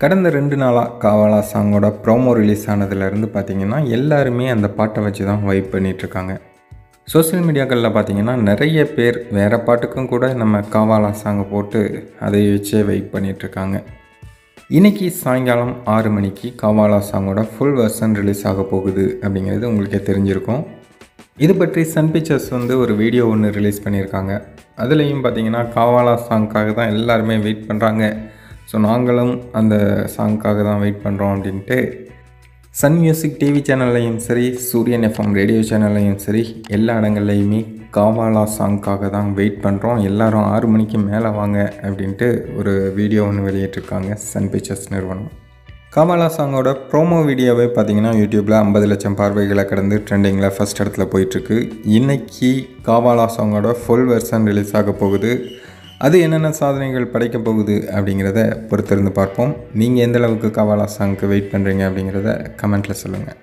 கடந்த ரெண்டு நாளாக காவாலா சாங்கோட ப்ரோமோ ரிலீஸ் ஆனதுலேருந்து பார்த்தீங்கன்னா எல்லாருமே அந்த பாட்டை வச்சு தான் வைப் பண்ணிகிட்ருக்காங்க சோஷியல் மீடியாக்களில் பார்த்தீங்கன்னா நிறைய பேர் வேறு பாட்டுக்கும் கூட நம்ம காவாலா சாங்கை போட்டு அதை வச்சே வைப் பண்ணிகிட்ருக்காங்க இன்றைக்கி சாயங்காலம் ஆறு மணிக்கு காவாலா சாங்கோட ஃபுல் வெர்ஷன் ரிலீஸ் ஆக போகுது அப்படிங்கிறது உங்களுக்கே தெரிஞ்சிருக்கும் இது பற்றி சன் பிக்சர்ஸ் வந்து ஒரு வீடியோ ஒன்று ரிலீஸ் பண்ணியிருக்காங்க அதுலேயும் பார்த்தீங்கன்னா காவாலா சாங்க்காக தான் எல்லாருமே வெயிட் பண்ணுறாங்க ஸோ நாங்களும் அந்த சாங்க்காக தான் வெயிட் பண்ணுறோம் அப்படின்ட்டு சன் மியூசிக் டிவி சேனல்லையும் சரி சூரியன் எஃப்எம் ரேடியோ சேனல்லையும் சரி எல்லா இடங்கள்லையுமே காவாலா சாங்க்காக தான் வெயிட் பண்ணுறோம் எல்லாரும் ஆறு மணிக்கு மேலே வாங்க அப்படின்ட்டு ஒரு வீடியோ ஒன்று வெளியிட்டிருக்காங்க சன் பிக்சர்ஸ் நிறுவனம் காவாலா சாங்கோட ப்ரோமோ வீடியோவே பார்த்தீங்கன்னா யூடியூப்பில் ஐம்பது லட்சம் பார்வைகளை கடந்து ட்ரெண்டிங்கில் ஃபஸ்ட் இடத்துல போயிட்டுருக்கு இன்றைக்கி காவாலா சாங்கோட ஃபுல் வெர்ஷன் ரிலீஸ் ஆக போகுது அது என்னென்ன சாதனைகள் படைக்க போகுது அப்படிங்கிறத பொறுத்திருந்து பார்ப்போம் நீங்கள் எந்த அளவுக்கு காவாலா சாங்க்கு வெயிட் பண்ணுறீங்க அப்படிங்கிறத கமெண்ட்டில் சொல்லுங்கள்